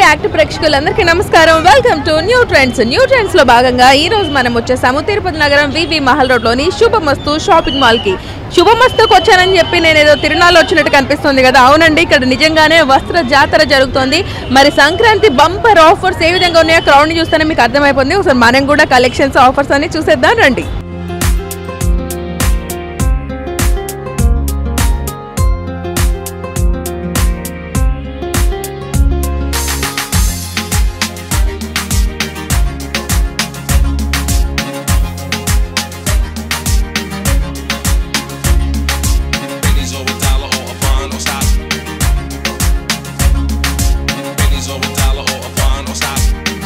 Act ప్రేక్షకులందరికీ నమస్కారం welcome to new trends new trends లో భాగంగా ఈ రోజు మనం వచ్చేసాము తిరుపతి నగరం వివి మహల్ రోడ్ లోని శుభమస్తు షాపింగ్ మాల్ కి శుభమస్తుకు వచ్చానని చెప్పి నేను ఏదో తిరునాళ్ళు వచ్చినట్టు కనిపిస్తుంది కదా అవునండి ఇక్కడ నిజంగానే వస్త్ర జాతర జరుగుతోంది మరి సంక్రాంతి బంపర్ ఆఫర్స్ ఏ విధంగా ఉన్నాయో క్రౌడ్ ని చూస్తేనే మీకు అర్థమైపోతుంది ఒకసారి మనం కూడా కలెక్షన్స్ ఆఫర్స్ అన్ని చూసేద్దాం రండి Pennies over dollar or a bond or stop. Pennies over dollar or a bond or stop.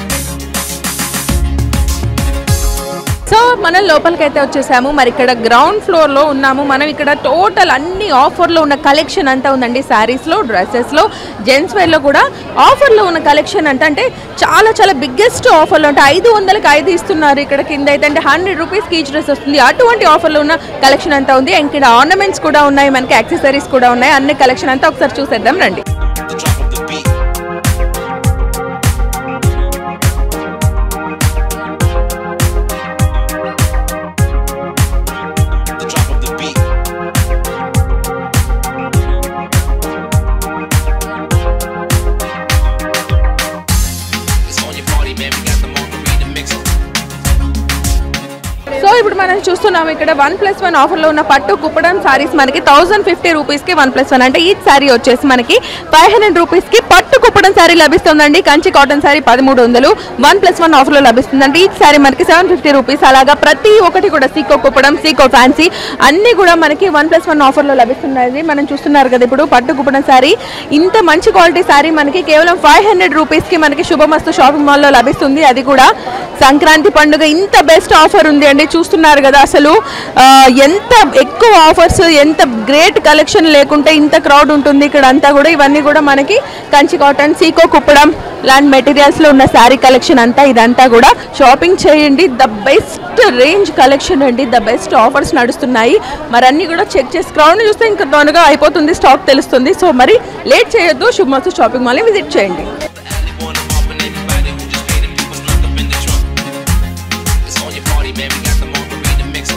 So మనం లోపలికైతే వచ్చేసాము మరి ఇక్కడ గ్రౌండ్ ఫ్లోర్ లో ఉన్నాము మనం ఇక్కడ టోటల్ అన్ని ఆఫర్లో ఉన్న కలెక్షన్ అంతా ఉందండి శారీస్ లో డ్రెస్సెస్ లో జెంట్స్ వేర్ లో కూడా ఆఫర్ లో ఉన్న కలెక్షన్ అంటే అంటే చాలా చాలా బిగ్గెస్ట్ ఆఫర్లు అంటే ఐదు వందలకి ఐదు ఇస్తున్నారు ఇక్కడ కింద అయితే అంటే హండ్రెడ్ రూపీస్ ఈచ్ డ్రెస్ వస్తుంది అటువంటి ఆఫర్లో ఉన్న కలెక్షన్ అంతా ఉంది ఇక్కడ ఆర్నమెంట్స్ కూడా ఉన్నాయి మనకి యాక్సెసరీస్ కూడా ఉన్నాయి అన్ని కలెక్షన్ అంతా ఒకసారి చూసేద్దాం రండి The drop of the beat. The drop of the beat. It's on your party, man. We got the margarita mixer. So ఇప్పుడు మనం చూస్తున్నాం ఇక్కడ వన్ ప్లస్ వన్ ఆఫర్లో ఉన్న పట్టు కుప్పడం సారీస్ మనకి థౌసండ్ ఫిఫ్టీ రూపీస్కి వన్ ప్లస్ వన్ అంటే ఈ సారీ వచ్చేసి మనకి ఫైవ్ హండ్రెడ్ రూపీస్కి పట్టు కుప్పడం సారీ లభిస్తుందండి కంచి కాటన్ సారీ పదమూడు వందలు వన్ ప్లస్ వన్ ఆఫర్లో లభిస్తుందండి ఈ సారీ మనకి సెవెన్ ఫిఫ్టీ రూపీస్ అలాగా ప్రతి ఒక్కటి కూడా సీకో కుప్పడం సీకో ఫ్యాన్సీ అన్నీ కూడా మనకి వన్ ప్లస్ వన్ ఆఫర్లో లభిస్తున్నాయి మనం చూస్తున్నారు కదా ఇప్పుడు పట్టు కుప్పడం సారీ ఇంత మంచి క్వాలిటీ సారీ మనకి కేవలం ఫైవ్ హండ్రెడ్ రూపీస్కి మనకి శుభమస్తు షాపింగ్ మాల్లో లభిస్తుంది అది కూడా సంక్రాంతి పండుగ ఇంత బెస్ట్ ఆఫర్ ఉంది అండి చూస్తున్నారు కదా అసలు ఆ, ఎంత ఎక్కువ ఆఫర్స్ ఎంత గ్రేట్ కలెక్షన్ లేకుంటే ఇంత క్రౌడ్ ఉంటుంది ఇక్కడ అంతా కూడా ఇవన్నీ కూడా మనకి కంచి కాటన్ సీకో కుప్పడం లాంటి మెటీరియల్స్ లో ఉన్న శారీ కలెక్షన్ అంతా ఇదంతా కూడా షాపింగ్ చేయండి ద బెస్ట్ రేంజ్ కలెక్షన్ అండి ద బెస్ట్ ఆఫర్స్ నడుస్తున్నాయి మరి అన్ని కూడా చెక్ చేసి క్రౌడ్ చూస్తే ఇంకా త్వరగా అయిపోతుంది స్టాక్ తెలుస్తుంది సో మరి లేట్ చేయొద్దు శుభమస్తు షాపింగ్ మాల్ని విజిట్ చేయండి The alley wanna bump and anybody who just paid them people snuck up in the trunk. It's on your party, man. We got the margarita mixer.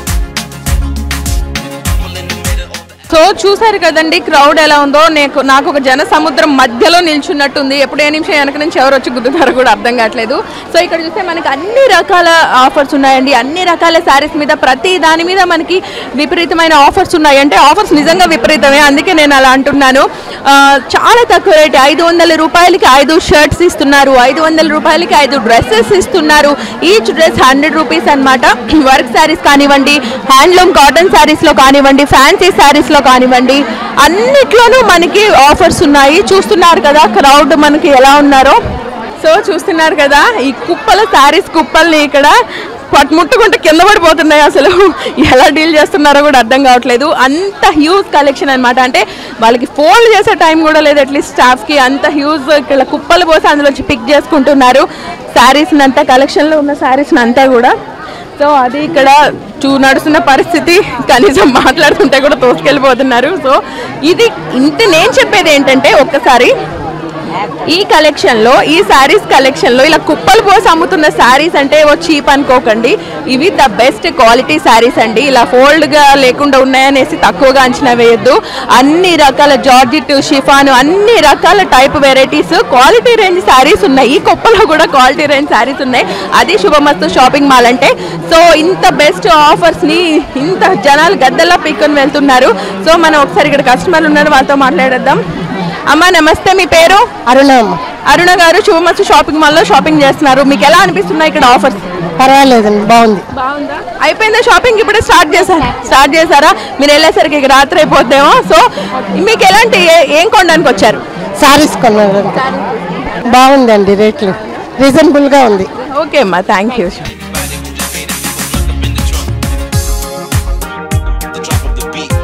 All in the middle of the so చూసారు కదండి crowd ఎలా ఉందో నాకు నాకు ఒక జన సముద్రం మధ్యలో నిల్చున్నట్టుంది ఎప్పుడు ఏ నిమిషం వెనక నుంచి ఎవరు వచ్చి గుద్దుతారో కూడా అర్థం కావట్లేదు సో ఇక్కడ చూస్తే మనకి అన్ని రకాల ఆఫర్స్ ఉన్నాయండి అన్ని రకాల శారీస్ మీద ప్రతి దాని మీద మనకి విపరీతమైన ఆఫర్స్ ఉన్నాయి అంటే ఆఫర్స్ నిజంగా విపరీతమే అందుకే నేను అలా అంటున్నాను ఆ, చాలా తక్కువ రేట్ ఐదు వందల రూపాయలకి ఐదు షర్ట్స్ ఇస్తున్నారు ఐదు వందల రూపాయలకి ఐదు డ్రెస్సెస్ ఇస్తున్నారు ఈచ్ డ్రెస్ హండ్రెడ్ రూపీస్ అనమాట వర్క్ శారీస్ కానివ్వండి హ్యాండ్లూమ్ కాటన్ శారీస్లో కానివ్వండి ఫ్యాన్సీ శారీస్లో కానివ్వండి అన్నిట్లోనూ మనకి ఆఫర్స్ ఉన్నాయి చూస్తున్నారు కదా క్రౌడ్ మనకి ఎలా ఉన్నారో సో చూస్తున్నారు కదా ఈ కుప్పల శారీస్ కుప్పల్ని ఇక్కడ పట్ ముట్టుకుంటే కింద పడిపోతున్నాయి అసలు ఎలా డీల్ చేస్తున్నారో కూడా అర్థం కావట్లేదు అంత హ్యూజ్ కలెక్షన్ అన్నమాట అంటే వాళ్ళకి ఫోల్డ్ చేసే టైం కూడా లేదు అట్లీస్ట్ స్టాఫ్కి అంత హ్యూజ్ ఇక్కడ కుప్పలు పోసి అందులోంచి పిక్ చేసుకుంటున్నారు శారీస్ని అంతా కలెక్షన్లో ఉన్న శారీస్ని అంతా కూడా సో అది ఇక్కడ చూ నడుస్తున్న పరిస్థితి కనీసం మాట్లాడుతుంటే కూడా తోసుకెళ్ళిపోతున్నారు సో ఇది ఇంత నేను చెప్పేది ఏంటంటే ఒక్కసారి ఈ కలెక్షన్లో ఈ శారీస్ కలెక్షన్లో ఇలా కుప్పలు పోసి అమ్ముతున్న శారీస్ అంటే ఓ చీప్ అనుకోకండి ఇవి ద బెస్ట్ క్వాలిటీ శారీస్ అండి ఇలా ఫోల్డ్గా లేకుండా ఉన్నాయనేసి తక్కువగా అంచనా వేయొద్దు అన్ని రకాల జార్జిట్ షిఫాన్ అన్ని రకాల type varieties quality range saris ఉన్నాయి ఈ కుప్పలో కూడా క్వాలిటీ రేంజ్ శారీస్ ఉన్నాయి అది శుభమస్తు షాపింగ్ మాల్ అంటే సో ఇంత బెస్ట్ ఆఫర్స్ని ఇంత జనాలు గద్దల్లా పీక్కొని వెళ్తున్నారు సో మనం ఒకసారి ఇక్కడ కస్టమర్లు ఉన్నారు వాళ్ళతో మాట్లాడేద్దాం అమ్మా నమస్తే మీ పేరు అరుణమ్మ అరుణ గారు శుభమస్తు షాపింగ్ మాల్లో షాపింగ్ చేస్తున్నారు మీకు ఎలా అనిపిస్తున్నాయి ఇక్కడ ఆఫర్స్ పర్వాలేదండి బాగుంది బాగుందా అయిపోయిందా షాపింగ్ ఇప్పుడే స్టార్ట్ చేశారా స్టార్ట్ చేశారా మీరు వెళ్ళేసరికి ఇక రాత్రి అయిపోద్దేమో సో మీకు ఎలాంటి ఏ- ఏం కొనడానికి వచ్చారు సారీస్ కొన్నాను బాగుందండి రేట్లు రీజనబుల్గా ఉంది ఓకే అమ్మా thank you Anybody who just paid them people snuck up in the trunk. The drop of the beat.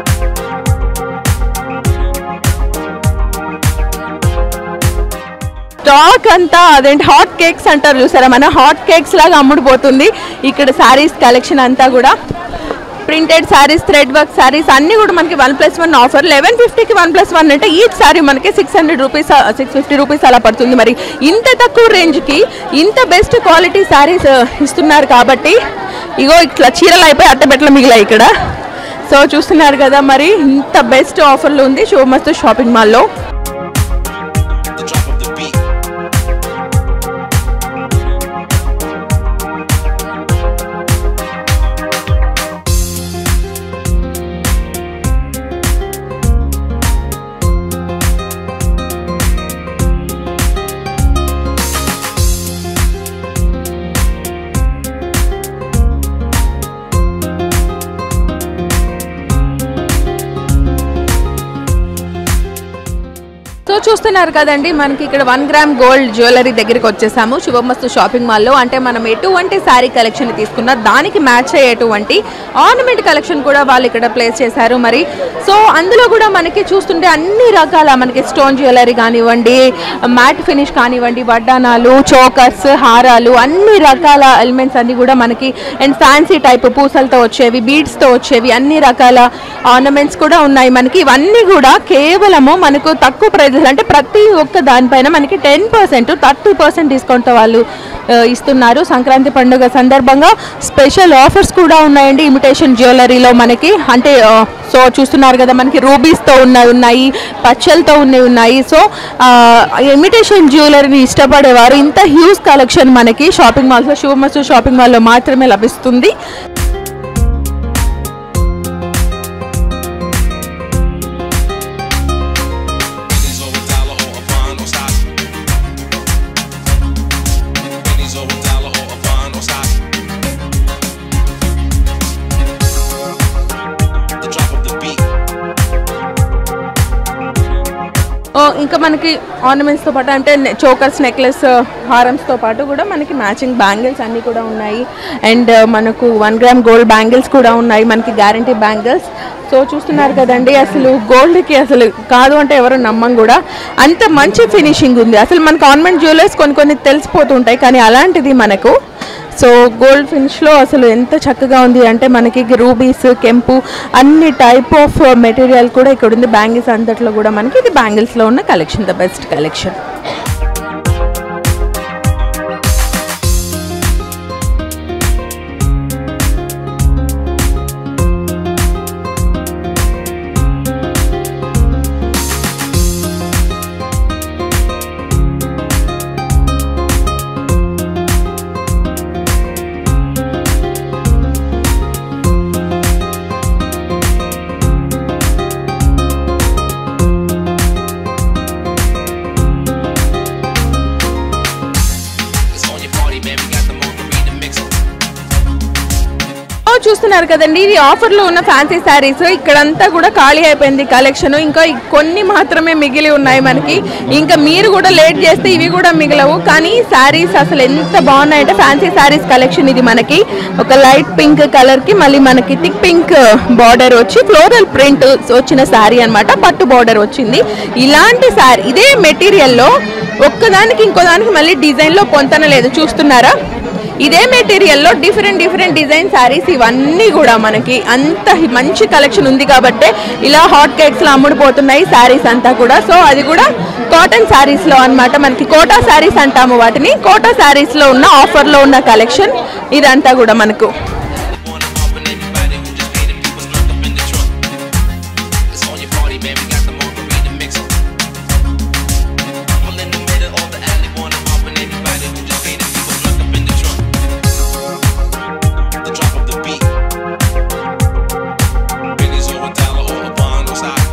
Stock అంతా అదేంటి హాట్ కేక్స్ అంటారు చూసారా మన హాట్ కేక్స్ లాగా అమ్ముడుపోతుంది ఇక్కడ శారీస్ కలెక్షన్ అంతా కూడా printed saris thread work saris అన్నీ కూడా మనకి one plus one offer eleven ఫిఫ్టీకి వన్ ప్లస్ వన్ అంటే ఈచ్ శారీ మనకి six hundred rupees six fifty rupees అలా పడుతుంది మరి ఇంత తక్కువ రేంజ్కి ఇంత బెస్ట్ క్వాలిటీ శారీస్ ఇస్తున్నారు కాబట్టి ఇగో ఇట్లా చీరలు అయిపోయి అట్టబెట్టలు మిగిలాయి ఇక్కడ సో చూస్తున్నారు కదా మరి ఇంత బెస్ట్ ఆఫర్లు ఉంది శుభమస్తు షాపింగ్ మాల్లో The drop of the beat. So చూస్తున్నారు కదండి మనకి ఇక్కడ వన్ గ్రామ్ గోల్డ్ జ్యువెలరీ దగ్గరికి వచ్చేసాము శుభమస్తు షాపింగ్ మాల్లో అంటే మనం ఎటువంటి శారీ కలెక్షన్ తీసుకున్నా దానికి మ్యాచ్ అయ్యేటువంటి ఆర్నమెంట్ కలెక్షన్ కూడా వాళ్ళు ఇక్కడ ప్లేస్ చేశారు మరి సో అందులో కూడా మనకి చూస్తుంటే అన్ని రకాల మనకి స్టోన్ జ్యువెలరీ కానివ్వండి మ్యాట్ ఫినిష్ కానివ్వండి వడ్డానాలు చోకర్స్ హారాలు అన్ని రకాల ఎలిమెంట్స్ అన్ని కూడా మనకి అండ్ ఫ్యాన్సీ టైప్ పూసలతో వచ్చేవి బీడ్స్తో వచ్చేవి అన్ని రకాల ఆర్నమెంట్స్ కూడా ఉన్నాయి మనకి ఇవన్నీ కూడా కేవలము మనకు తక్కువ ప్రైజెస్ అంటే ప్రతి ఒక్క దానిపైన మనకి ten percent thirty percent discount వాళ్ళు ఆ, ఇస్తున్నారు సంక్రాంతి పండుగ సందర్భంగా స్పెషల్ ఆఫర్స్ కూడా ఉన్నాయండి ఇమిటేషన్ జ్యువెలరీలో మనకి అంటే ఆ, సో చూస్తున్నారు కదా మనకి రూబీస్తో ఉన్నవి ఉన్నాయి పచ్చలతో ఉన్నవి ఉన్నాయి సో ఇమిటేషన్ జ్యువెలరీని ఇష్టపడేవారు ఇంత హ్యూజ్ కలెక్షన్ మనకి షాపింగ్ మాల్స్లో శుభమస్తు షాపింగ్ మాల్లో మాత్రమే లభిస్తుంది Pennies over dollar or a bond or stock. Pennies over dollar or a bond or stock. The drop of the beat. ఓ, ఇంకా మనకి ఆర్నమెంట్స్తో పాటు అంటే చోకర్స్ నెక్లెస్ హారమ్స్తో పాటు కూడా మనకి మ్యాచింగ్ బ్యాంగిల్స్ అన్నీ కూడా ఉన్నాయి అండ్ మనకు వన్ గ్రామ్ గోల్డ్ బ్యాంగిల్స్ కూడా ఉన్నాయి మనకి గ్యారంటీ బ్యాంగిల్స్ సో చూస్తున్నారు కదండి అసలు గోల్డ్కి అసలు కాదు అంటే ఎవరు నమ్మం కూడా అంత మంచి ఫినిషింగ్ ఉంది అసలు మనకు ఆర్నమెంట్ జ్యువెలర్స్ కొన్ని కొన్ని తెలిసిపోతుంటాయి కానీ అలాంటిది మనకు సో గోల్డ్ ఫినిష్లో అసలు ఎంత చక్కగా ఉంది అంటే మనకి రూబీస్ కెంపు అన్ని టైప్ ఆఫ్ మెటీరియల్ కూడా ఇక్కడ ఉంది బ్యాంగిల్స్ అంతట్లో కూడా మనకి ఇది బ్యాంగిల్స్లో ఉన్న collection the best collection It's on your party, man. We got the margarita mixer. ఓ, చూస్తున్నారు కదండి ఇది ఆఫర్లో ఉన్న ఫ్యాన్సీ శారీస్ ఇక్కడంతా కూడా ఖాళీ అయిపోయింది కలెక్షన్ ఇంకా ఈ కొన్ని మాత్రమే మిగిలి ఉన్నాయి మనకి ఇంకా మీరు కూడా లేట్ చేస్తే ఇవి కూడా మిగలవు కానీ శారీస్ అసలు ఎంత బాగున్నాయంటే ఫ్యాన్సీ శారీస్ కలెక్షన్ ఇది మనకి ఒక లైట్ పింక్ కలర్ కి మళ్ళీ మనకి థిక్ పింక్ బార్డర్ వచ్చి ఫ్లోరల్ ప్రింట్ వచ్చిన శారీ అన్నమాట పట్టు బార్డర్ వచ్చింది ఇలాంటి శారీ ఇదే మెటీరియల్లో ఒక్కదానికి ఇంకో దానికి మళ్ళీ డిజైన్లో పొంతన లేదు చూస్తున్నారా ఇదే మెటీరియల్లో డిఫరెంట్ డిఫరెంట్ డిజైన్ శారీస్ ఇవన్నీ కూడా మనకి అంత హి- మంచి కలెక్షన్ ఉంది కాబట్టి ఇలా హాట్ కేక్స్లో అమ్ముడుపోతున్నాయి శారీస్ అంతా కూడా సో అది కూడా కాటన్ శారీస్లో అన్నమాట మనకి కోటా శారీస్ అంటాము వాటిని కోటా శారీస్లో ఉన్న ఆఫర్లో ఉన్న కలెక్షన్ ఇదంతా కూడా మనకు Wanna bump and anybody who just paid and people locked up in the trunk. It's on your party, man. We got the margarita mixer. Couple in the middle of the alley. Wanna bump and anybody who just paid and people locked up in the trunk. The drop of the beat. Pennies over dollar or a bond or stock.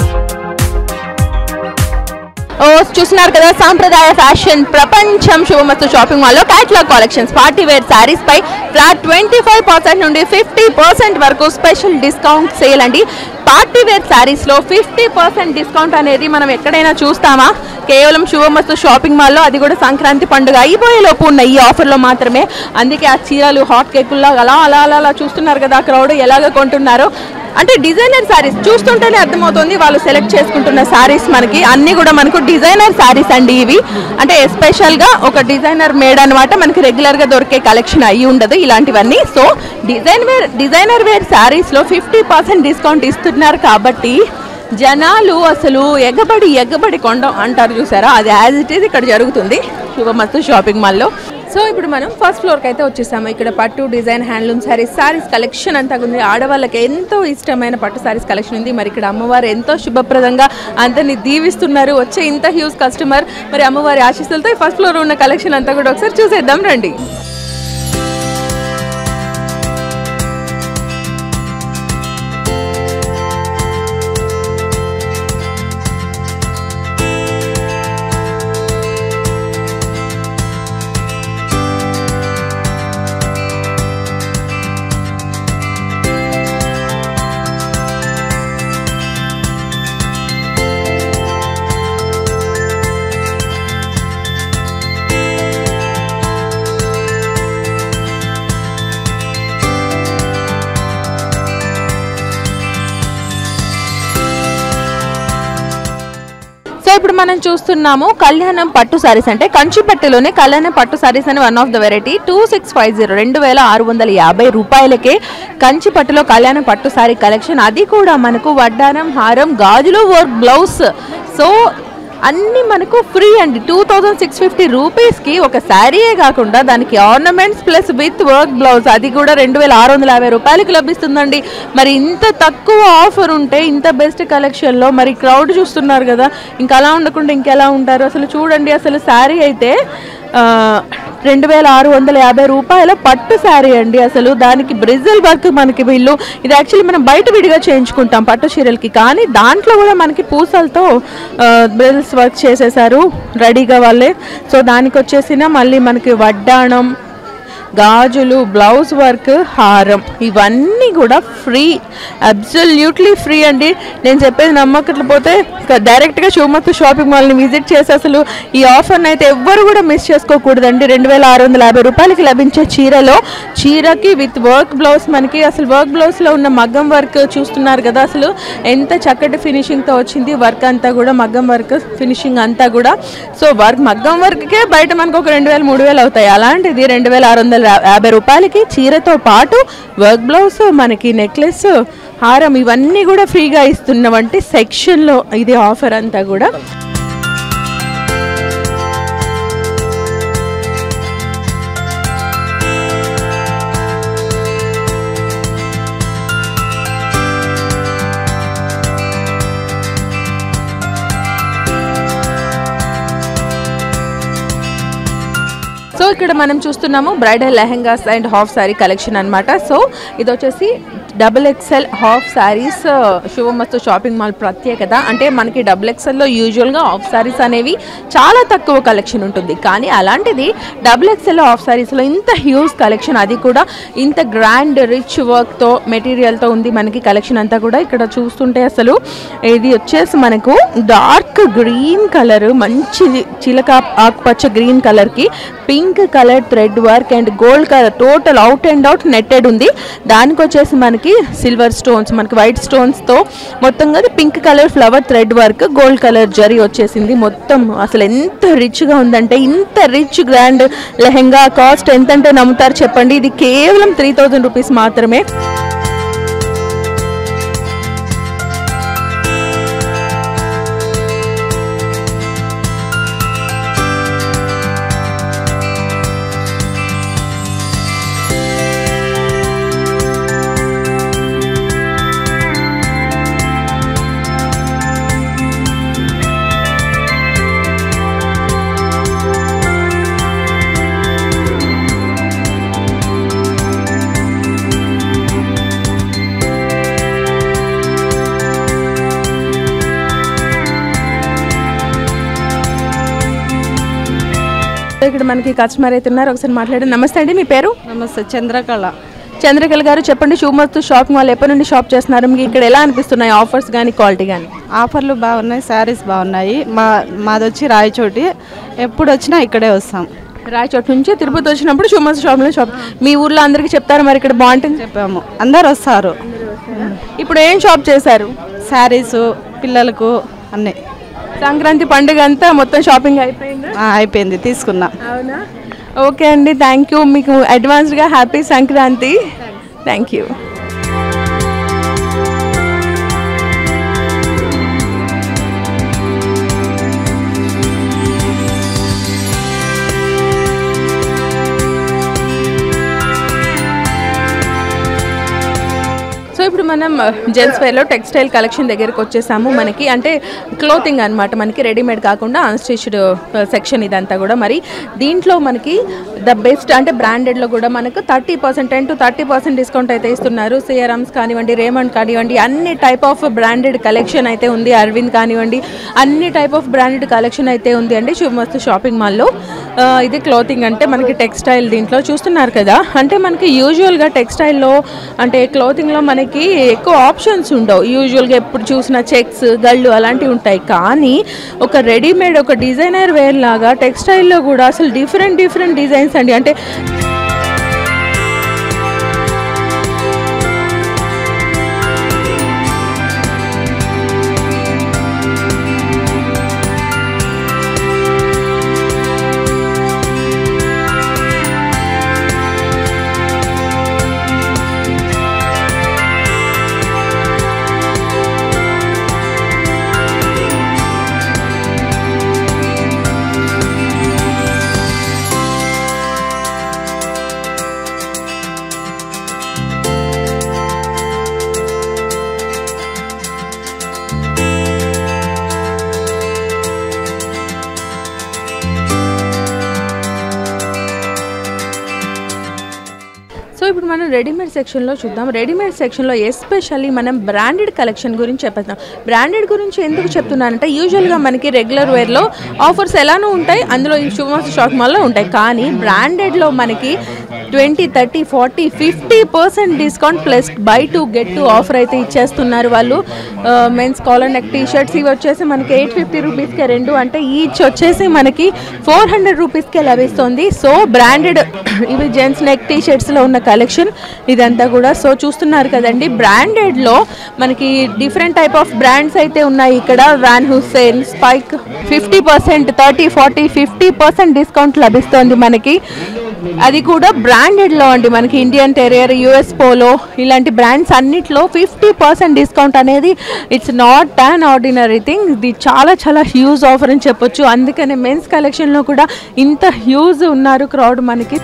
ఓ చూస్తున్నారు కదా సాంప్రదాయ fashion ప్రపంచం Shubhamastu shopping మాల్లో catalogue collections party wear saris పై flat twenty five percent నుండి fifty percent వరకు special discount sale అండి party wear శారీస్లో ఫిఫ్టీ పర్సెంట్ డిస్కౌంట్ అనేది మనం ఎక్కడైనా చూస్తామా కేవలం శుభమస్తు షాపింగ్ మాల్లో అది కూడా సంక్రాంతి పండుగ అయిపోయే లోపు ఉన్న ఈ ఆఫర్లో మాత్రమే అందుకే ఆ చీరలు హాట్ కేకుల్లో అలా అలా అలా అలా చూస్తున్నారు కదా క్రౌడ్ ఎలాగ కొంటున్నారో అంటే డిజైనర్ శారీస్ చూస్తుంటేనే అర్థమవుతుంది వాళ్ళు సెలెక్ట్ చేసుకుంటున్న శారీస్ మనకి అన్ని కూడా మనకు డిజైనర్ శారీస్ అండి ఇవి అంటే ఎస్పెషల్ గా ఒక డిజైనర్ మేడ్ అనమాట మనకి రెగ్యులర్ గా దొరికే కలెక్షన్ అయ్యి ఉండదు ఇలాంటివన్నీ so design wear designer wear saris లో ఫిఫ్టీ పర్సెంట్ డిస్కౌంట్ ఇస్తున్నారు కాబట్టి జనాలు అసలు ఎగబడి ఎగబడి కొండం అంటారు చూసారా అది యాజ్ ఇట్ ఈస్ ఇక్కడ జరుగుతుంది శుభమస్తు షాపింగ్ మాల్లో సో ఇప్పుడు మనం ఫస్ట్ ఫ్లోర్కి అయితే వచ్చేసాము ఇక్కడ పట్టు design handloom saris saris collection అంతా ఉంది ఆడవాళ్ళకి ఎంతో ఇష్టమైన పట్టు శారీస్ కలెక్షన్ ఉంది మరి ఇక్కడ అమ్మవారు ఎంతో శుభప్రదంగా అందరిని దీవిస్తున్నారు వచ్చే ఇంత హ్యూజ్ కస్టమర్ మరి అమ్మవారి ఆశీస్సులతో ఈ ఫస్ట్ ఫ్లోర్ ఉన్న కలెక్షన్ అంతా కూడా ఒకసారి చూసేద్దాం రండి సో ఇప్పుడు మనం చూస్తున్నాము కళ్యాణం పట్టు సారీస్ అంటే కంచిపట్టులోనే కళ్యాణం పట్టు సారీస్ అని one of the variety two six five zero రెండు వేల ఆరు వందల యాభై రూపాయలకే కంచి పట్టులో కళ్యాణం పట్టు సారీ కలెక్షన్ అది కూడా మనకు వడ్డానం హారం గాజులు వర్క్ బ్లౌజ్ సో అన్ని మనకు ఫ్రీ అండి టూ థౌజండ్ సిక్స్ ఫిఫ్టీ రూపీస్కి ఒక శారీయే కాకుండా దానికి ornaments plus with work blouse అది కూడా రెండు వేల ఆరు వందల యాభై రూపాయలకి లభిస్తుందండి మరి ఇంత తక్కువ ఆఫర్ ఉంటే ఇంత బెస్ట్ కలెక్షన్లో మరి క్రౌడ్ చూస్తున్నారు కదా ఇంకా అలా ఉండకుండా ఇంకెలా ఉంటారు అసలు చూడండి అసలు శారీ అయితే ఆ, రెండు వేల ఆరు వందల యాభై రూపాయల పట్టు శారీ అండి అసలు దానికి బ్రిజిల్ వర్క్ మనకి వీళ్ళు ఇది యాక్చువల్లీ మనం బయట విడిగా చేయించుకుంటాం పట్టు చీరలకి కానీ దాంట్లో కూడా మనకి పూసలతో బ్రిజిల్స్ వర్క్ చేసేసారు రెడీగా వాళ్ళే సో దానికి వచ్చేసిన మళ్ళీ మనకి వడ్డాణం గాజులు బ్లౌజ్ వర్క్ హారం ఇవన్నీ కూడా ఫ్రీ అబ్సల్యూట్లీ ఫ్రీ అండి నేను చెప్పేది నమ్మకట్లేకపోతే డైరెక్ట్గా షోమత్తు షాపింగ్ మాల్ని విజిట్ చేసి అసలు ఈ ఆఫర్ని అయితే ఎవ్వరు కూడా మిస్ చేసుకోకూడదండి రెండు వేల ఆరు వందల యాభై రూపాయలకి లభించే చీరలో చీరకి విత్ వర్క్ బ్లౌజ్ మనకి అసలు వర్క్ బ్లౌజ్లో ఉన్న మగ్గం వర్క్ చూస్తున్నారు కదా అసలు ఎంత చక్కటి ఫినిషింగ్తో వచ్చింది వర్క్ అంతా కూడా మగ్గం వర్క్ ఫినిషింగ్ అంతా కూడా సో వర్క్ మగ్గం వర్క్కే బయట మనకు ఒక రెండు వేలు మూడు వేలు అవుతాయి అలాంటిది రెండు వేల ఆరు వందల యాభై రూపాయలకి చీరతో పాటు వర్క్ బ్లౌజ్ మనకి నెక్లెస్ హారం ఇవన్నీ కూడా ఫ్రీగా ఇస్తున్నవంటి సెక్షన్లో ఇది ఆఫర్ అంతా కూడా సో ఇక్కడ మనం చూస్తున్నాము bridal lehengas and half sari collection అన్నమాట సో ఇది వచ్చేసి డబుల్ ఎక్సెల్ హాఫ్ సారీస్ శుభమస్తు షాపింగ్ మాల్ ప్రత్యేకత అంటే మనకి డబుల్ ఎక్సెల్లో యూజువల్గా హాఫ్ సారీస్ అనేవి చాలా తక్కువ కలెక్షన్ ఉంటుంది కానీ అలాంటిది డబుల్ ఎక్సెల్ హాఫ్ సారీస్లో ఇంత హ్యూజ్ కలెక్షన్ అది కూడా ఇంత గ్రాండ్ రిచ్ వర్క్తో మెటీరియల్తో ఉంది మనకి కలెక్షన్ అంతా కూడా ఇక్కడ చూస్తుంటే అసలు ఇది వచ్చేసి మనకు డార్క్ గ్రీన్ కలర్ మంచి చిలక ఆకుపచ్చ గ్రీన్ కలర్కి pink colour thread work and gold colour total out and out netted ఉంది దానికి వచ్చేసి మనకి సిల్వర్ స్టోన్స్ మనకి వైట్ స్టోన్స్తో మొత్తం కదా pink colour flower thread work gold colour zari వచ్చేసింది మొత్తం అసలు ఎంత రిచ్గా ఉందంటే ఇంత రిచ్ గ్రాండ్ లెహెంగా కాస్ట్ ఎంతంటే నమ్ముతారు చెప్పండి ఇది కేవలం త్రీ థౌజండ్ రూపీస్ మాత్రమే ఇక్కడ మనకి కస్టమర్ అయితే ఉన్నారు ఒకసారి మాట్లాడండి నమస్తే అండి మీ పేరు నమస్తే చంద్రకళ చంద్రకళ గారు చెప్పండి షూమస్తు షాపింగ్ మాల్ ఎప్పటి నుండి షాప్ చేస్తున్నారు మీకు ఇక్కడ ఎలా అనిపిస్తున్నాయి ఆఫర్స్ కానీ క్వాలిటీ కానీ ఆఫర్లు బాగున్నాయి శారీస్ బాగున్నాయి మా మాది వచ్చి రాయచోటి ఎప్పుడు వచ్చినా ఇక్కడే వస్తాం రాయచోటు నుంచి తిరుపతి వచ్చినప్పుడు షూమస్తు షాపింగ్ షాప్ మీ ఊర్లో అందరికీ చెప్తారు మరి ఇక్కడ బాగుంటుంది చెప్పాము అందరు వస్తారు ఇప్పుడు ఏం షాప్ చేశారు శారీస్ పిల్లలకు అన్నీ సంక్రాంతి పండుగ అంతా మొత్తం షాపింగ్ అయిపోయిందా ఆ, అయిపోయింది తీసుకున్నా అవునా ఓకే అండి థ్యాంక్ యూ మీకు అడ్వాన్స్గా happy Sankranti thank you so ఇప్పుడు మనం జెంట్స్ వేర్లో టెక్స్టైల్ కలెక్షన్ దగ్గరికి వచ్చేసాము మనకి అంటే క్లోతింగ్ అన్నమాట మనకి రెడీమేడ్ కాకుండా అన్స్టిచ్డ్ సెక్షన్ ఇదంతా కూడా మరి దీంట్లో మనకి ద బెస్ట్ అంటే బ్రాండెడ్లో కూడా మనకు thirty percent ten to thirty percent discount అయితే ఇస్తున్నారు సిఆర్ఎమ్స్ కానివ్వండి రేమండ్ కానివ్వండి అన్ని టైప్ ఆఫ్ బ్రాండెడ్ కలెక్షన్ అయితే ఉంది అరవింద్ కానివ్వండి అన్ని టైప్ ఆఫ్ బ్రాండెడ్ కలెక్షన్ అయితే ఉంది అండి శుభమస్తు షాపింగ్ మాల్లో ఆ, ఇది క్లోతింగ్ అంటే మనకి టెక్స్టైల్ దీంట్లో చూస్తున్నారు కదా అంటే మనకి యూజువల్గా టెక్స్టైల్లో అంటే క్లోతింగ్లో మనకి ఎక్కువ ఆప్షన్స్ ఉండవు యూజువల్గా ఎప్పుడు చూసిన చెక్స్ గళ్ళు అలాంటివి ఉంటాయి కానీ ఒక రెడీమేడ్ ఒక డిజైనర్ వేర్ లాగా టెక్స్టైల్లో కూడా అసలు డిఫరెంట్ డిఫరెంట్ డిజైన్స్ అండి అంటే సో ఇప్పుడు మనం రెడీమేడ్ సెక్షన్లో చూద్దాం రెడీమేడ్ సెక్షన్లో ఎస్పెషల్లీ మనం బ్రాండెడ్ కలెక్షన్ గురించి చెప్పేద్దాం బ్రాండెడ్ గురించి ఎందుకు చెప్తున్నానంటే యూజువల్గా మనకి రెగ్యులర్ వేర్లో ఆఫర్స్ ఎలానో ఉంటాయి అందులో ఈ శుభమాస షాప్ మాల్లో ఉంటాయి కానీ బ్రాండెడ్లో మనకి twenty thirty forty fifty percent discount plus buy two get two offer అయితే ఇచ్చేస్తున్నారు వాళ్ళు men's collar neck T shirts ఇవి వచ్చేసి మనకి ఎయిట్ ఫిఫ్టీ రూపీస్కే రెండు అంటే ఈచ్ వచ్చేసి మనకి ఫోర్ హండ్రెడ్ రూపీస్కే లభిస్తుంది సో బ్రాండెడ్ ఇవి జెంట్స్ నెక్ టీ షర్ట్స్లో ఉన్న కలెక్షన్ ఇదంతా కూడా సో చూస్తున్నారు కదండి బ్రాండెడ్లో మనకి డిఫరెంట్ టైప్ ఆఫ్ బ్రాండ్స్ అయితే ఉన్నాయి ఇక్కడ Van Heusen Spykar fifty percent thirty forty fifty percent discount లభిస్తుంది మనకి అది కూడా బ్రాండెడ్లో అండి మనకి ఇండియన్ టెరియర్ యుఎస్ పోలో ఇలాంటి బ్రాండ్స్ అన్నిట్లో ఫిఫ్టీ పర్సెంట్ డిస్కౌంట్ అనేది it's not an ordinary thing ఇది చాలా చాలా హ్యూజ్ ఆఫర్ అని చెప్పొచ్చు అందుకనే మెన్స్ కలెక్షన్లో కూడా ఇంత హ్యూజ్ ఉన్నారు క్రౌడ్ మనకి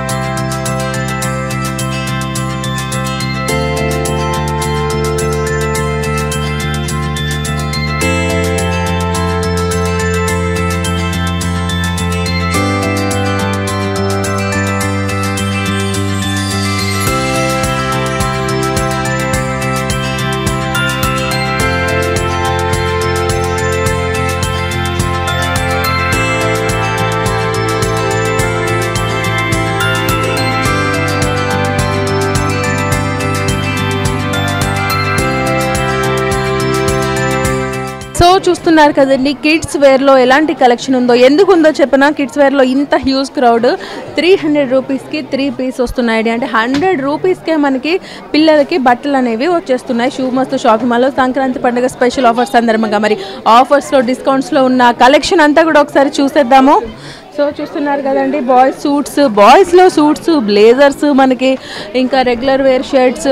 సో చూస్తున్నారు కదండి కిడ్స్ వేర్లో ఎలాంటి కలెక్షన్ ఉందో ఎందుకు ఉందో చెప్పనా కిడ్స్ వేర్లో ఇంత హ్యూజ్ క్రౌడ్ త్రీ హండ్రెడ్ రూపీస్కి త్రీ పీస్ వస్తున్నాయి అంటే హండ్రెడ్ రూపీస్కే మనకి పిల్లలకి బట్టలు అనేవి వచ్చేస్తున్నాయి షూ మస్తు షాపింగ్ మాల్లో సంక్రాంతి పండుగ స్పెషల్ ఆఫర్స్ సందర్భంగా మరి ఆఫర్స్లో డిస్కౌంట్స్లో ఉన్న కలెక్షన్ అంతా కూడా ఒకసారి చూసేద్దాము సో చూస్తున్నారు కదండి బాయ్స్ సూట్స్ బాయ్స్లో సూట్స్ బ్లేజర్స్ మనకి ఇంకా రెగ్యులర్ వేర్ షర్ట్స్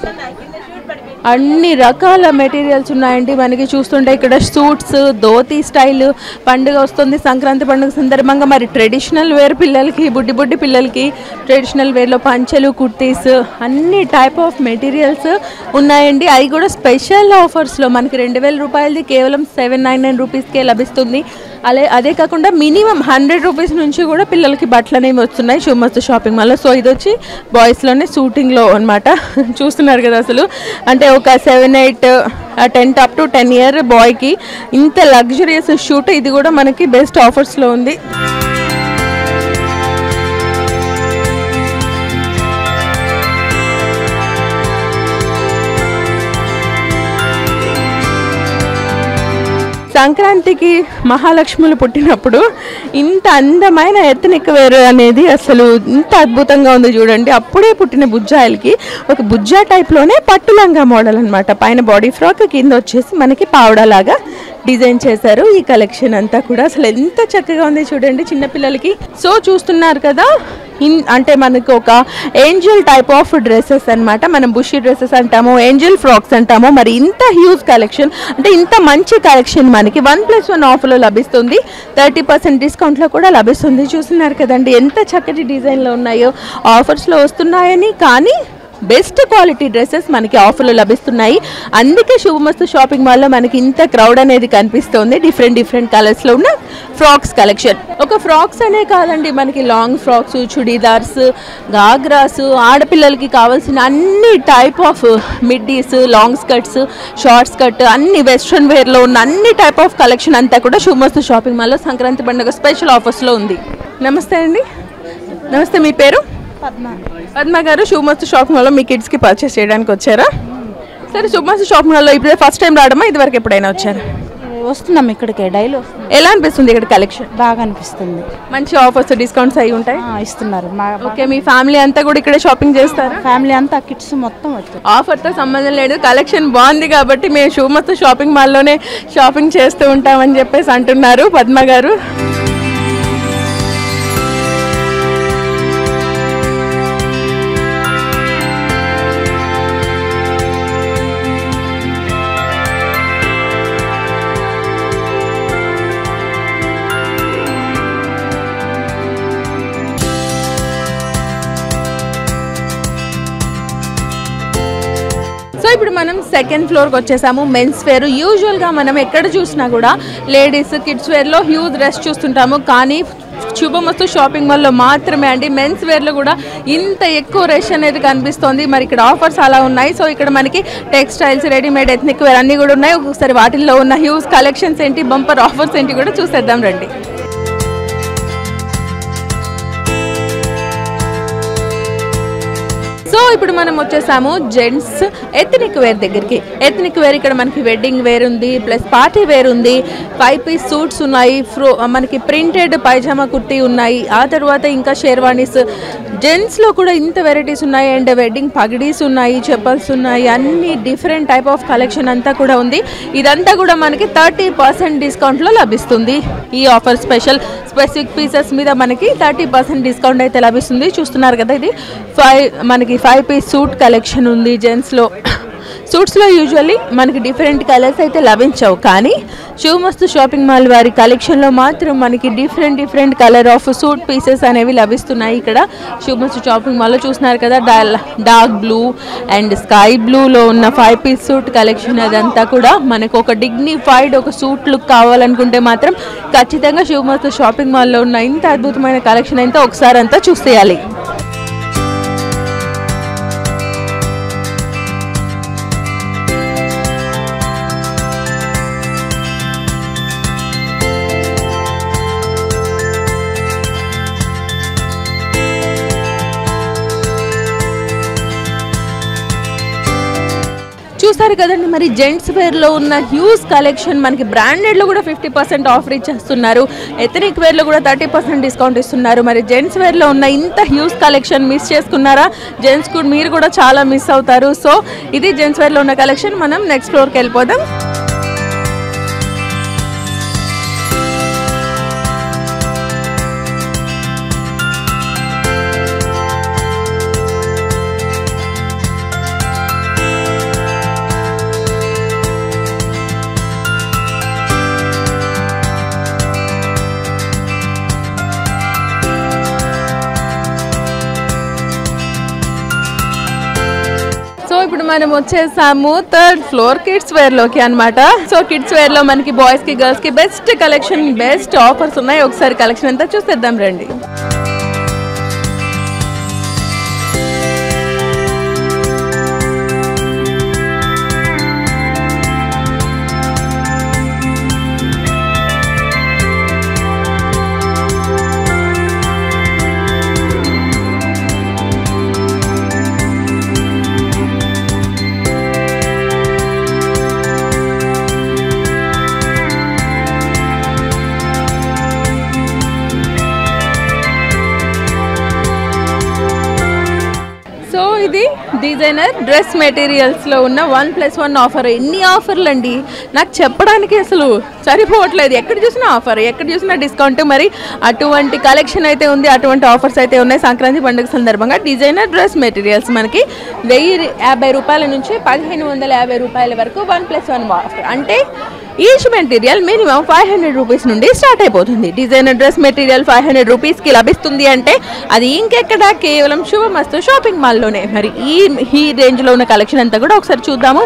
అన్ని రకాల మెటీరియల్స్ ఉన్నాయండి మనకి చూస్తుంటే ఇక్కడ సూట్స్ ధోతీ స్టైల్ పండుగ వస్తుంది సంక్రాంతి పండుగ సందర్భంగా మరి ట్రెడిషనల్ వేర్ పిల్లలకి బుడ్డి బుడ్డి పిల్లలకి ట్రెడిషనల్ వేర్లో పంచెలు కుర్తీస్ అన్ని టైప్ ఆఫ్ మెటీరియల్స్ ఉన్నాయండి అవి కూడా స్పెషల్ ఆఫర్స్లో మనకి రెండు వేల రూపాయలది కేవలం సెవెన్ నైన్ నైన్ రూపీస్కే లభిస్తుంది అలే అదే కాకుండా మినిమం హండ్రెడ్ రూపీస్ నుంచి కూడా పిల్లలకి బట్టలు అనేవి వస్తున్నాయి షుమస్తు షాపింగ్ మాల్లో సో ఇది వచ్చి బాయ్స్లోనే షూటింగ్లో అనమాట చూస్తున్నారు కదా అసలు అంటే ఒక seven eight ten up to ten year బాయ్కి ఇంత లగ్జరియస్ షూట్ ఇది కూడా మనకి బెస్ట్ ఆఫర్స్లో ఉంది సంక్రాంతికి మహాలక్ష్ములు పుట్టినప్పుడు ఇంత అందమైన ఎత్నిక్ వేర్ అనేది అసలు ఇంత అద్భుతంగా ఉంది చూడండి అప్పుడే పుట్టిన బుజ్జాయిలకి ఒక బుజ్జా టైప్లోనే పట్టు లంగా మోడల్ అనమాట పైన బాడీ ఫ్రాక్ కింద వచ్చేసి మనకి పావడలాగా డిజైన్ చేశారు ఈ కలెక్షన్ అంతా కూడా అసలు ఎంత చక్కగా ఉంది చూడండి చిన్నపిల్లలకి సో చూస్తున్నారు కదా ఇన్ అంటే మనకు ఒక ఏంజల్ టైప్ ఆఫ్ డ్రెస్సెస్ అన్నమాట మనం బుషి డ్రెస్సెస్ అంటాము ఏంజల్ ఫ్రాక్స్ అంటాము మరి ఇంత హ్యూజ్ కలెక్షన్ అంటే ఇంత మంచి కలెక్షన్ మనకి వన్ ప్లస్ వన్ ఆఫర్లో లభిస్తుంది థర్టీ పర్సెంట్ డిస్కౌంట్లో కూడా లభిస్తుంది చూస్తున్నారు కదండి ఎంత చక్కటి డిజైన్లో ఉన్నాయో ఆఫర్స్లో వస్తున్నాయని కానీ బెస్ట్ క్వాలిటీ డ్రెస్సెస్ మనకి ఆఫర్లో లభిస్తున్నాయి అందుకే శుభమస్తు షాపింగ్ మాల్లో మనకి ఇంత క్రౌడ్ అనేది కనిపిస్తుంది డిఫరెంట్ డిఫరెంట్ కలర్స్లో ఉన్న ఫ్రాక్స్ కలెక్షన్ ఒక ఫ్రాక్స్ అనే కాదండి మనకి లాంగ్ ఫ్రాక్స్ చుడీదార్స్ గాగ్రాస్ ఆడపిల్లలకి కావాల్సిన అన్ని type of middies long skirts short skirt అన్ని వెస్ట్రన్ వేర్లో ఉన్న అన్ని టైప్ ఆఫ్ కలెక్షన్ అంతా కూడా శుభమస్తు షాపింగ్ మాల్లో సంక్రాంతి పండుగ స్పెషల్ ఆఫర్స్లో ఉంది నమస్తే అండి నమస్తే మీ పేరు పద్మ గారు శుభమస్తు షాపింగ్ మాల్లో మీ కిడ్స్కి పర్చేస్ చేయడానికి వచ్చారా సరే శుభమస్తు షాపింగ్ మాల్లో ఇప్పుడే ఫస్ట్ టైం రావడమా ఇదివరకు ఎప్పుడైనా వచ్చారా వస్తున్నాం ఇక్కడికే డైలీ వస్తున్నాం ఎలా అనిపిస్తుంది ఇక్కడ కలెక్షన్ బాగా అనిపిస్తుంది మంచి ఆఫర్స్ డిస్కౌంట్స్ అయి ఉంటాయి ఆ, ఇస్తున్నారు మా ఓకే మీ ఫ్యామిలీ అంతా కూడా ఇక్కడే షాపింగ్ చేస్తారా ఫ్యామిలీ అంతా కిడ్స్ మొత్తం వచ్చారు ఆఫర్తో సంబంధం లేదు కలెక్షన్ బాగుంది కాబట్టి మేము శుభమస్తు షాపింగ్ మాల్లోనే షాపింగ్ చేస్తూ ఉంటామని చెప్పేసి అంటున్నారు పద్మ గారు సో ఇప్పుడు మనం సెకండ్ ఫ్లోర్కి వచ్చేసాము మెన్స్ వేర్ యూజువల్గా మనం ఎక్కడ చూసినా కూడా లేడీస్ కిడ్స్ వేర్లో హ్యూజ్ డ్రెస్ చూస్తుంటాము కానీ శుభమస్తు షాపింగ్ మాల్లో మాత్రమే అండి మెన్స్ వేర్లో కూడా ఇంత ఎక్కువ రష్ అనేది కనిపిస్తోంది మరి ఇక్కడ ఆఫర్స్ అలా ఉన్నాయి సో ఇక్కడ మనకి టెక్స్టైల్స్ రెడీమేడ్ ఎథ్నిక్ వేర్ అన్నీ కూడా ఉన్నాయి ఒకసారి వాటిల్లో ఉన్న హ్యూజ్ కలెక్షన్స్ ఏంటి బంపర్ ఆఫర్స్ ఏంటి కూడా చూసేద్దాం రండి సో ఇప్పుడు మనం వచ్చేసాము జెంట్స్ ఎథనిక్ వేర్ దగ్గరికి ఎథనిక్ వేర్ ఇక్కడ మనకి వెడ్డింగ్ వేర్ ఉంది ప్లస్ పార్టీ వేర్ ఉంది ఫైవ్ పీస్ సూట్స్ ఉన్నాయి ఫ్రో మనకి ప్రింటెడ్ పైజామా కుర్తీ ఉన్నాయి ఆ తర్వాత ఇంకా షేర్వానీస్ జెంట్స్లో కూడా ఇంత వెరైటీస్ ఉన్నాయి అండ్ వెడ్డింగ్ పగడీస్ ఉన్నాయి చెప్పల్స్ ఉన్నాయి అన్ని డిఫరెంట్ టైప్ ఆఫ్ కలెక్షన్ అంతా కూడా ఉంది ఇదంతా కూడా మనకి థర్టీ పర్సెంట్ డిస్కౌంట్లో లభిస్తుంది ఈ ఆఫర్ స్పెషల్ స్పెసిఫిక్ పీసెస్ మీద మనకి థర్టీ పర్సెంట్ డిస్కౌంట్ అయితే లభిస్తుంది చూస్తున్నారు కదా ఇది ఫైవ్ మనకి ఫైవ్ పీస్ సూట్ కలెక్షన్ ఉంది జెంట్స్లో సూట్స్లో యూజువల్లీ మనకి డిఫరెంట్ కలర్స్ అయితే లభించవు కానీ శివమస్తు షాపింగ్ మాల్ వారి కలెక్షన్లో మాత్రం మనకి different different colour of suit pieces అనేవి లభిస్తున్నాయి ఇక్కడ శివమస్తు షాపింగ్ మాల్లో చూస్తున్నారు కదా డార్క్ బ్లూ అండ్ స్కై బ్లూలో ఉన్న ఫైవ్ పీస్ సూట్ కలెక్షన్ అదంతా కూడా మనకు ఒక డిగ్నిఫైడ్ ఒక సూట్ లుక్ కావాలనుకుంటే మాత్రం ఖచ్చితంగా శివమస్తు షాపింగ్ మాల్లో ఉన్న ఇంత అద్భుతమైన కలెక్షన్ అయితే ఒకసారి అంతా చూసేయాలి చూసారు కదండి మరి జెంట్స్ వేర్లో ఉన్న హ్యూజ్ కలెక్షన్ మనకి బ్రాండెడ్లో కూడా ఫిఫ్టీ పర్సెంట్ ఆఫర్ ఇచ్చేస్తున్నారు ఎథనిక్ వేర్లో కూడా థర్టీ పర్సెంట్ డిస్కౌంట్ ఇస్తున్నారు మరి జెంట్స్ వేర్లో ఉన్న ఇంత హ్యూజ్ కలెక్షన్ మిస్ చేసుకున్నారా జెంట్స్ కూడా మీరు కూడా చాలా మిస్ అవుతారు సో ఇది జెంట్స్ వేర్లో ఉన్న కలెక్షన్ మనం నెక్స్ట్ ఫ్లోర్కి వెళ్ళిపోదాం సో ఇప్పుడు మనం వచ్చేసాము థర్డ్ ఫ్లోర్ కిడ్స్ వేర్ లోకి అన్నమాట సో కిడ్స్ వేర్ లో మనకి బాయ్స్ కి గర్ల్స్ కి బెస్ట్ కలెక్షన్ బెస్ట్ ఆఫర్స్ ఉన్నాయి ఒకసారి కలెక్షన్ అంతా చూసేద్దాం రండి ఇది డిజైనర్ డ్రెస్ మెటీరియల్స్లో ఉన్న వన్ ప్లస్ వన్ ఆఫర్ ఎన్ని ఆఫర్లు అండి నాకు చెప్పడానికి అసలు సరిపోవట్లేదు ఎక్కడ చూసినా ఆఫర్ ఎక్కడ చూసినా డిస్కౌంట్ మరి అటువంటి కలెక్షన్ అయితే ఉంది అటువంటి ఆఫర్స్ అయితే ఉన్నాయి సంక్రాంతి పండుగ సందర్భంగా డిజైనర్ డ్రెస్ మెటీరియల్స్ మనకి వెయ్యి యాభై రూపాయల నుంచి పదిహేను వందల యాభై రూపాయల వరకు వన్ ప్లస్ వన్ ఆఫర్ అంటే each material minimum five hundred rupees నుండి స్టార్ట్ అయిపోతుంది designer dress material five hundred రూపీస్కి లభిస్తుంది అంటే అది ఇంకెక్కడ కేవలం శుభమస్తు షాపింగ్ మాల్లోనే మరి ఈ ఈ రేంజ్లో ఉన్న కలెక్షన్ అంతా కూడా ఒకసారి చూద్దాము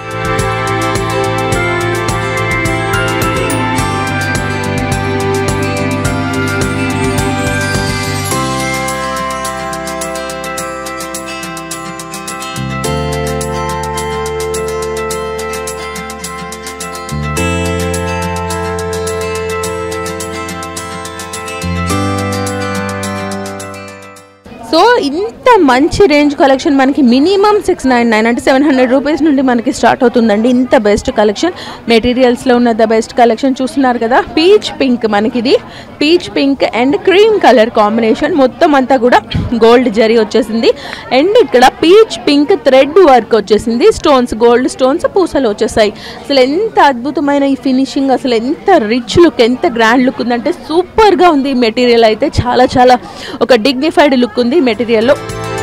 సో ఇంత మంచి రేంజ్ కలెక్షన్ మనకి మినిమం సిక్స్ నైన్ నైన్ అంటే సెవెన్ హండ్రెడ్ రూపీస్ నుండి మనకి స్టార్ట్ అవుతుందండి ఇంత బెస్ట్ కలెక్షన్ మెటీరియల్స్లో ఉన్న ద బెస్ట్ కలెక్షన్ చూస్తున్నారు కదా పీచ్ పింక్ మనకి ఇది peach pink and cream colour combination మొత్తం అంతా కూడా గోల్డ్ జరీ వచ్చేసింది అండ్ ఇక్కడ పీచ్ పింక్ థ్రెడ్ వర్క్ వచ్చేసింది స్టోన్స్ గోల్డ్ స్టోన్స్ పూసలు వచ్చేసాయి అసలు ఎంత అద్భుతమైన ఈ ఫినిషింగ్ అసలు ఎంత రిచ్ లుక్ ఎంత గ్రాండ్ లుక్ ఉందంటే సూపర్గా ఉంది ఈ మెటీరియల్ అయితే చాలా చాలా ఒక డిగ్నిఫైడ్ లుక్ ఉంది ఈ మెటీరియల్లో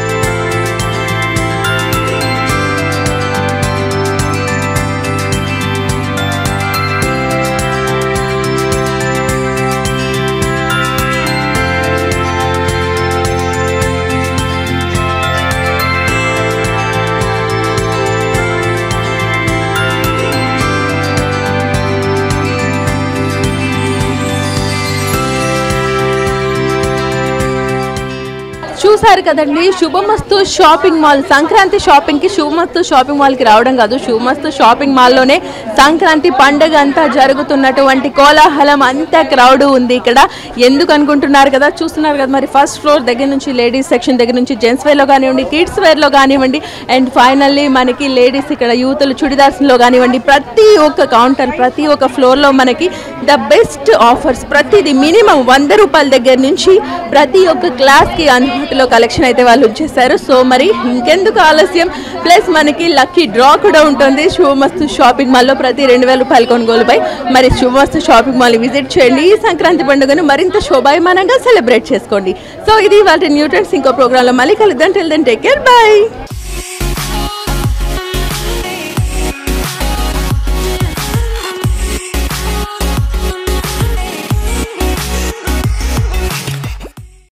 చూసారు కదండి శుభమస్తు షాపింగ్ మాల్ సంక్రాంతి షాపింగ్కి శుభమస్తు షాపింగ్ మాల్కి రావడం కాదు శుభమస్తు షాపింగ్ మాల్లోనే సంక్రాంతి పండుగ అంతా జరుగుతున్నటువంటి కోలాహలం అంతా క్రౌడ్ ఉంది ఇక్కడ ఎందుకు అనుకుంటున్నారు కదా చూస్తున్నారు కదా మరి ఫస్ట్ ఫ్లోర్ దగ్గర నుంచి లేడీస్ సెక్షన్ దగ్గర నుంచి జెంట్స్ వేర్లో కానివ్వండి కిడ్స్ వేర్లో కానివ్వండి అండ్ ఫైనల్లీ మనకి లేడీస్ ఇక్కడ యూతులు చుడిదార్స్లో కానివ్వండి ప్రతి ఒక్క కౌంటర్ ప్రతి ఒక్క ఫ్లోర్లో మనకి ద బెస్ట్ ఆఫర్స్ ప్రతిదీ మినిమం వంద రూపాయల దగ్గర నుంచి ప్రతి ఒక్క క్లాస్కి అందుబాటులో కలెక్షన్ అయితే వాళ్ళు ఉంచేస్తారు సో మరి ఇంకెందుకు ఆలస్యం ప్లస్ మనకి లక్కీ డ్రా కూడా ఉంటుంది శుభమస్తు షాపింగ్ మాల్లో ప్రతి రెండు వేల రూపాయల కొనుగోలుపై మరి శుభమస్తు షాపింగ్ మాల్ విజిట్ చేయండి ఈ సంక్రాంతి పండుగను మరింత శోభాయమానంగా సెలబ్రేట్ చేసుకోండి సో ఇది వాళ్ళ న్యూట్రన్స్ ఇంకో ప్రోగ్రాంలో మళ్ళీ కలుద్దాం till then take care by